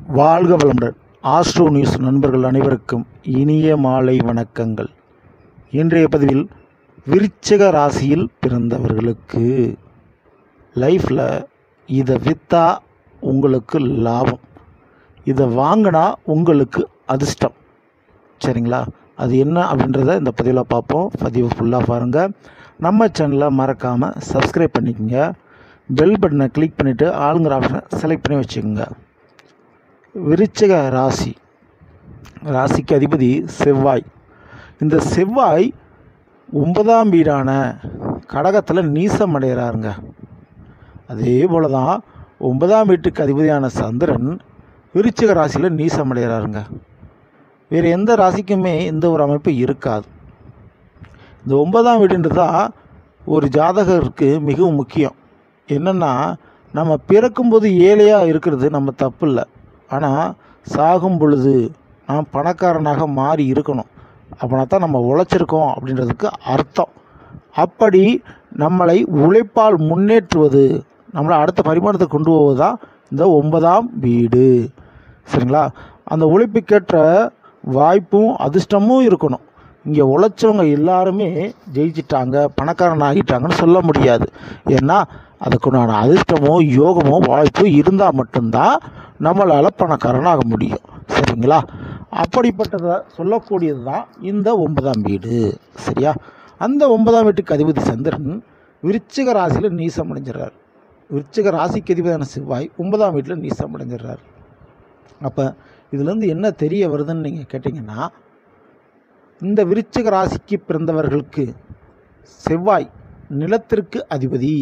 வாழ்க வளமுடன் astro news நண்பர்கள் அனைவருக்கும் இனிய மாலை வணக்கங்கள் இன்றைய பதிவில் விருச்சிக ராசியில் பிறந்தவர்களுக்கு லைஃப்பில் இதை விற்றா உங்களுக்கு லாபம் இதை வாங்கினா உங்களுக்கு அதிர்ஷ்டம் சரிங்களா அது என்ன அப்படின்றத இந்த பதிவில் பார்ப்போம் பதிவு ஃபுல்லாக பாருங்கள் நம்ம சேனலை மறக்காமல் சப்ஸ்கிரைப் பண்ணிக்கோங்க பெல் பட்டனை கிளிக் பண்ணிவிட்டு ஆளுங்கிற ஆப்ஷனை செலக்ட் பண்ணி வச்சுக்கோங்க விருச்சிக ராசி ராசிக்கு அதிபதி செவ்வாய் இந்த செவ்வாய் ஒன்பதாம் வீடான கடகத்தில் நீசம் அடைகிறாருங்க அதே போல தான் ஒன்பதாம் வீட்டுக்கு அதிபதியான சந்திரன் விருச்சிக ராசியில் நீசம் அடைகிறாருங்க வேறு எந்த ராசிக்குமே இந்த ஒரு அமைப்பு இருக்காது இந்த ஒன்பதாம் வீடுன்றது தான் ஒரு ஜாதகருக்கு மிகவும் முக்கியம் என்னென்னா நம்ம பிறக்கும்போது ஏழையாக இருக்கிறது நம்ம தப்பு இல்லை ஆனால் சாகும் பொழுது நாம் பணக்காரனாக மாறி இருக்கணும் அப்படின்னா தான் நம்ம உழைச்சிருக்கோம் அப்படின்றதுக்கு அர்த்தம் அப்படி நம்மளை உழைப்பால் முன்னேற்றுவது நம்மளை அடுத்த பரிமாணத்தை கொண்டு போவது தான் இந்த ஒன்பதாம் வீடு சரிங்களா அந்த உழைப்புக்கேற்ற வாய்ப்பும் அதிர்ஷ்டமும் இருக்கணும் இங்கே உழைச்சவங்க எல்லாருமே ஜெயிச்சிட்டாங்க பணக்காரன் ஆகிட்டாங்கன்னு சொல்ல முடியாது ஏன்னா அதுக்குண்டான அதிர்ஷ்டமோ யோகமோ வாய்ப்போ இருந்தால் மட்டும்தான் நம்மளால் பணக்காரனாக முடியும் சரிங்களா அப்படிப்பட்டதை சொல்லக்கூடியது தான் இந்த ஒன்பதாம் வீடு சரியா அந்த ஒன்பதாம் வீட்டுக்கு அதிபதி சந்திரன் விருச்சிக ராசியில் நீசம் அடைஞ்சிடறார் விருச்சிக ராசிக்கு அதிபதியான செவ்வாய் ஒன்பதாம் வீட்டில் நீசம் அடைஞ்சிடறார் அப்போ இதுலேருந்து என்ன தெரிய வருதுன்னு நீங்கள் கேட்டிங்கன்னா இந்த விருச்சிக ராசிக்கு பிறந்தவர்களுக்கு செவ்வாய் நிலத்திற்கு அதிபதி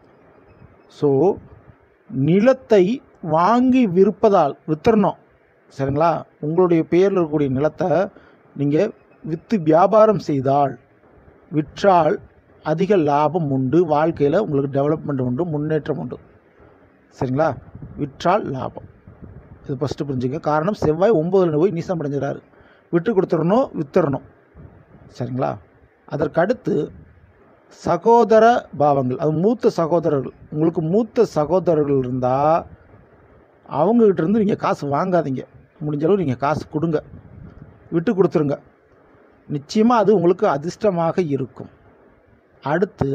ஸோ நிலத்தை வாங்கி விற்பதால் வித்துறணும் சரிங்களா உங்களுடைய பெயரில் இருக்கக்கூடிய நிலத்தை நீங்கள் விற்று வியாபாரம் செய்தால் விற்றால் அதிக லாபம் உண்டு வாழ்க்கையில் உங்களுக்கு டெவலப்மெண்ட் உண்டு முன்னேற்றம் உண்டு சரிங்களா விற்றால் லாபம் இது ஃபஸ்ட்டு புரிஞ்சுங்க காரணம் செவ்வாய் ஒம்பதுல போய் நீசம் அடைஞ்சிடறாரு விட்டு கொடுத்துடணும் வித்துறணும் சரிங்களா அதற்கடுத்து சகோதர பாவங்கள் அது மூத்த சகோதரர்கள் உங்களுக்கு மூத்த சகோதரர்கள் இருந்தால் அவங்ககிட்ட இருந்து நீங்கள் காசு வாங்காதீங்க முடிஞ்ச அளவு நீங்கள் காசு கொடுங்க விட்டு கொடுத்துருங்க நிச்சயமாக அது உங்களுக்கு அதிர்ஷ்டமாக இருக்கும் அடுத்து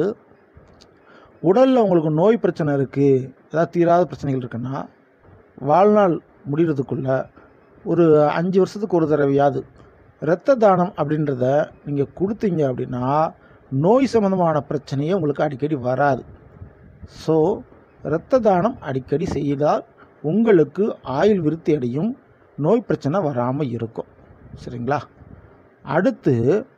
உடலில் உங்களுக்கு நோய் பிரச்சனை இருக்குது ஏதாவது தீராத பிரச்சனைகள் இருக்குன்னா வாழ்நாள் முடிகிறதுக்குள்ள ஒரு அஞ்சு வருஷத்துக்கு ஒரு தடவையாவது இரத்த தானம் அப்படின்றத நீங்கள் கொடுத்தீங்க அப்படின்னா நோய் சம்மந்தமான பிரச்சனையே உங்களுக்கு அடிக்கடி வராது ஸோ இரத்த தானம் அடிக்கடி செய்தால் உங்களுக்கு ஆயுள் விருத்தி அடையும் நோய் பிரச்சனை வராமல் இருக்கும் சரிங்களா அடுத்து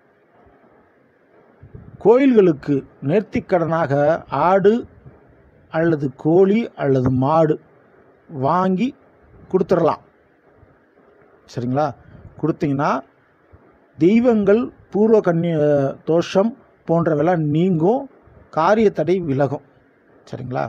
கோயில்களுக்கு நேர்த்திக்கடனாக ஆடு அல்லது கோழி அல்லது மாடு வாங்கி கொடுத்துடலாம் சரிங்களா கொடுத்தீங்கன்னா தெய்வங்கள் பூர்வ கன்னிய தோஷம் போன்றவெல்லாம் நீங்கும் காரிய தடை விலகும் சரிங்களா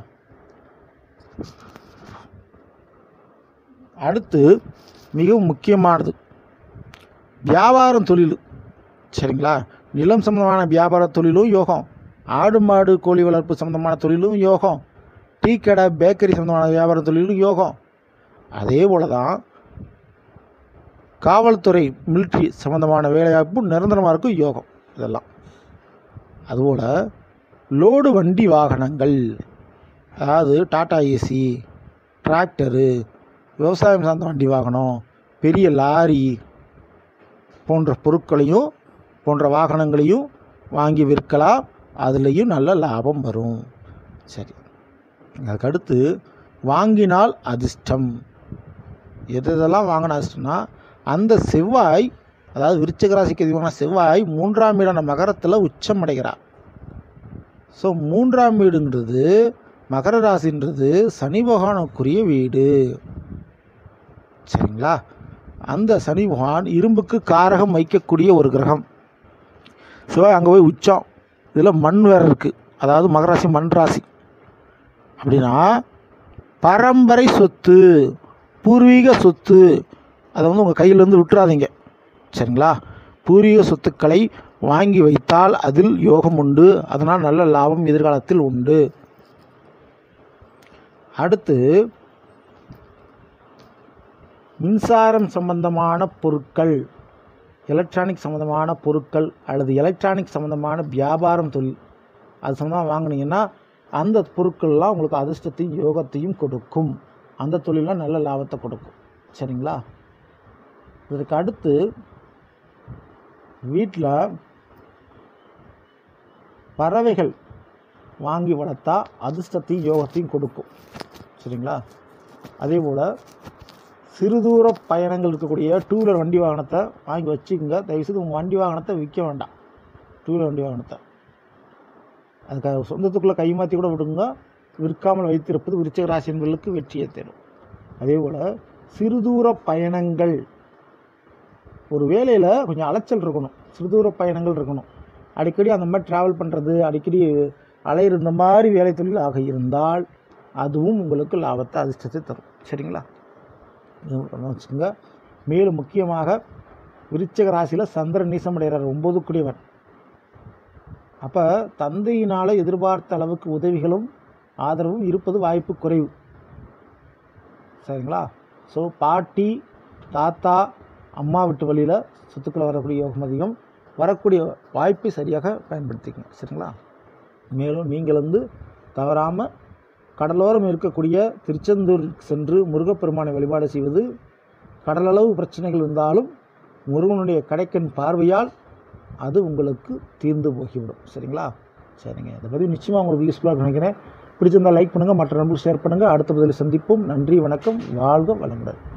அடுத்து மிகவும் முக்கியமானது வியாபாரம் தொழில் சரிங்களா நிலம் சம்பந்தமான வியாபார தொழிலும் யோகம் ஆடு மாடு கோழி வளர்ப்பு சம்பந்தமான தொழிலும் யோகம் டீ கடை பேக்கரி சம்பந்தமான வியாபார தொழிலும் யோகம் அதே போல தான் காவல்துறை மிலிட்ரி சம்மந்தமான வேலைவாய்ப்பு நிரந்தரமாக இருக்கும் யோகம் இதெல்லாம் அதுபோல் லோடு வண்டி வாகனங்கள் அதாவது டாடா ஏசி டிராக்டரு விவசாயம் சார்ந்த வண்டி வாகனம் பெரிய லாரி போன்ற பொருட்களையும் போன்ற வாகனங்களையும் வாங்கி விற்கலாம் அதுலேயும் நல்ல லாபம் வரும் சரி அதுக்கடுத்து வாங்கினால் அதிர்ஷ்டம் எது எதெல்லாம் வாங்கின அதிர்ஷ்டம்னா அந்த செவ்வாய் அதாவது விருச்சிக ராசிக்கு அதிகமான செவ்வாய் மூன்றாம் வீடான மகரத்தில் உச்சம் அடைகிறார் ஸோ மூன்றாம் வீடுங்கிறது மகர ராசின்றது சனி பகவானுக்குரிய வீடு சரிங்களா அந்த சனி பகவான் இரும்புக்கு காரகம் வைக்கக்கூடிய ஒரு கிரகம் செவ்வாய் அங்கே போய் உச்சம் இதில் மண் வேறு இருக்குது அதாவது மகராசி மண் ராசி அப்படின்னா பரம்பரை சொத்து பூர்வீக சொத்து அதை வந்து உங்கள் கையிலேருந்து விட்டுறாதீங்க சரிங்களா பூர்வீக சொத்துக்களை வாங்கி வைத்தால் அதில் யோகம் உண்டு அதனால் நல்ல லாபம் எதிர்காலத்தில் உண்டு அடுத்து மின்சாரம் சம்பந்தமான பொருட்கள் எலக்ட்ரானிக் சம்மந்தமான பொருட்கள் அல்லது எலக்ட்ரானிக் சம்மந்தமான வியாபாரம் தொழில் அது சம்மந்தமாக வாங்குனீங்கன்னா அந்த பொருட்கள்லாம் உங்களுக்கு அதிர்ஷ்டத்தையும் யோகத்தையும் கொடுக்கும் அந்த தொழிலாம் நல்ல லாபத்தை கொடுக்கும் சரிங்களா இதற்கு அடுத்து வீட்டில் பறவைகள் வாங்கி வளர்த்தா அதிர்ஷ்டத்தையும் யோகத்தையும் கொடுக்கும் சரிங்களா அதே போல் சிறுதூர பயணங்கள் இருக்கக்கூடிய டூ வீலர் வண்டி வாகனத்தை வாங்கி வச்சுக்கோங்க தயவுசெய்து உங்கள் வண்டி வாகனத்தை விற்க வேண்டாம் டூ வீலர் வண்டி வாகனத்தை அதுக்காக சொந்தத்துக்குள்ளே கை மாற்றி கூட விடுங்க விற்காமல் வைத்திருப்பது விருச்சிக ராசி என்பவர்களுக்கு வெற்றியை தரும் அதே போல் சிறுதூர பயணங்கள் ஒரு வேலையில் கொஞ்சம் அலைச்சல் இருக்கணும் சிறுதூர பயணங்கள் இருக்கணும் அடிக்கடி அந்த மாதிரி ட்ராவல் பண்ணுறது அடிக்கடி அலையிற இந்த மாதிரி வேலை தொழில் ஆக இருந்தால் அதுவும் உங்களுக்கு லாபத்தை அதிர்ஷ்டத்தை தரும் சரிங்களா இது ஒண்ணு வச்சுக்கோங்க மேலும் முக்கியமாக விருச்சிக ராசியில் சந்திரன் நீசமடைகிறார் ஒம்பது குடியவன் அப்போ தந்தையினால் எதிர்பார்த்த அளவுக்கு உதவிகளும் ஆதரவும் இருப்பது வாய்ப்பு குறைவு சரிங்களா ஸோ பாட்டி தாத்தா அம்மா விட்டு வழியில் சொத்துக்கள் வரக்கூடிய யோகம் அதிகம் வரக்கூடிய வாய்ப்பை சரியாக பயன்படுத்திக்கணும் சரிங்களா மேலும் நீங்கள் வந்து தவறாமல் கடலோரம் இருக்கக்கூடிய திருச்செந்தூர் சென்று முருகப்பெருமானை வழிபாடு செய்வது கடலளவு பிரச்சனைகள் இருந்தாலும் முருகனுடைய கடைக்கண் பார்வையால் அது உங்களுக்கு தீர்ந்து போகிவிடும் சரிங்களா சரிங்க இதை பற்றி நிச்சயமாக உங்களுக்கு யூஸ்ஃபுல்லாக நினைக்கிறேன் பிடிச்சிருந்தால் லைக் பண்ணுங்கள் மற்ற நம்பருக்கு ஷேர் பண்ணுங்கள் அடுத்த பதிலில் சந்திப்போம் நன்றி வணக்கம் வாழ்க வளமுடன்